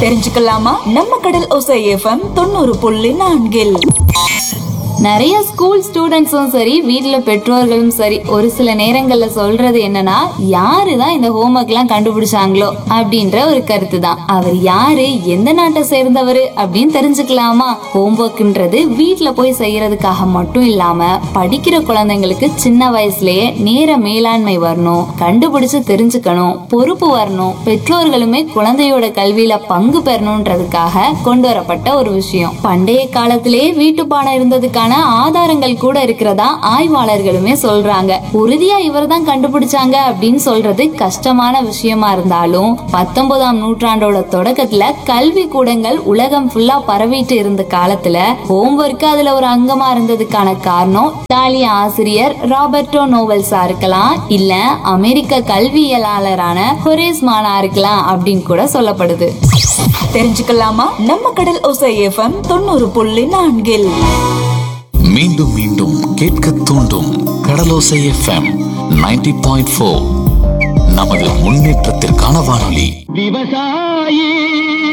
தெரிஞ்சுக்கலாமா நம்ம கடல் ஒசை எஃப்எம் தொண்ணூறு புள்ளி நான்கில் நிறைய ஸ்கூல் ஸ்டூடெண்ட்ஸும் சரி வீட்ல பெற்றோர்களும் சரி ஒரு சில நேரங்கள்ல சொல்றது என்னன்னா யாரு தான் இந்த ஹோம்ஒர்க் எல்லாம் கண்டுபிடிச்சாங்களோ அப்படின்ற ஒரு கருத்து தான் அவர் யாரு எந்த நாட்டை சேர்ந்தவர் அப்படின்னு தெரிஞ்சுக்கலாமா ஹோம்ஒர்க்ன்றது வீட்ல போய் செய்யறதுக்காக மட்டும் இல்லாம படிக்கிற குழந்தைங்களுக்கு சின்ன வயசுலயே நேர மேலாண்மை வரணும் கண்டுபிடிச்சு தெரிஞ்சுக்கணும் பொறுப்பு வரணும் பெற்றோர்களுமே குழந்தையோட கல்வியில பங்கு பெறணும்ன்றதுக்காக கொண்டு வரப்பட்ட ஒரு விஷயம் பண்டைய காலத்திலேயே வீட்டு பாடம் இருந்ததுக்கான ஆதாரங்கள் கூட இருக்கிறதா ஆய்வாளர்களுமே சொல்றாங்க உறுதியா இவர் தான் கண்டுபிடிச்சாங்க அப்படின்னு சொல்றது கஷ்டமான விஷயமா இருந்தாலும் பத்தொன்பதாம் நூற்றாண்டோட தொடக்கத்துல கல்வி கூடங்கள் உலகம் ஃபுல்லா பரவிட்டு இருந்த காலத்துல ஹோம்ஒர்க் அதுல ஒரு அங்கமா இருந்ததுக்கான காரணம் இத்தாலிய ஆசிரியர் ராபர்டோ நோவல்ஸா இருக்கலாம் இல்ல அமெரிக்க கல்வியலாளரான ஹொரேஸ் மானா இருக்கலாம் அப்படின்னு கூட சொல்லப்படுது தெரிஞ்சுக்கலாமா நம்ம கடல் ஒசை எஃப்எம் தொண்ணூறு புள்ளி நான்கில் மீண்டும் மீண்டும் கேட்க தூண்டும் கடலோசை எஃப்எம் 90.4 பாயிண்ட் நமது முன்னேற்றத்திற்கான வானொலி விவசாயி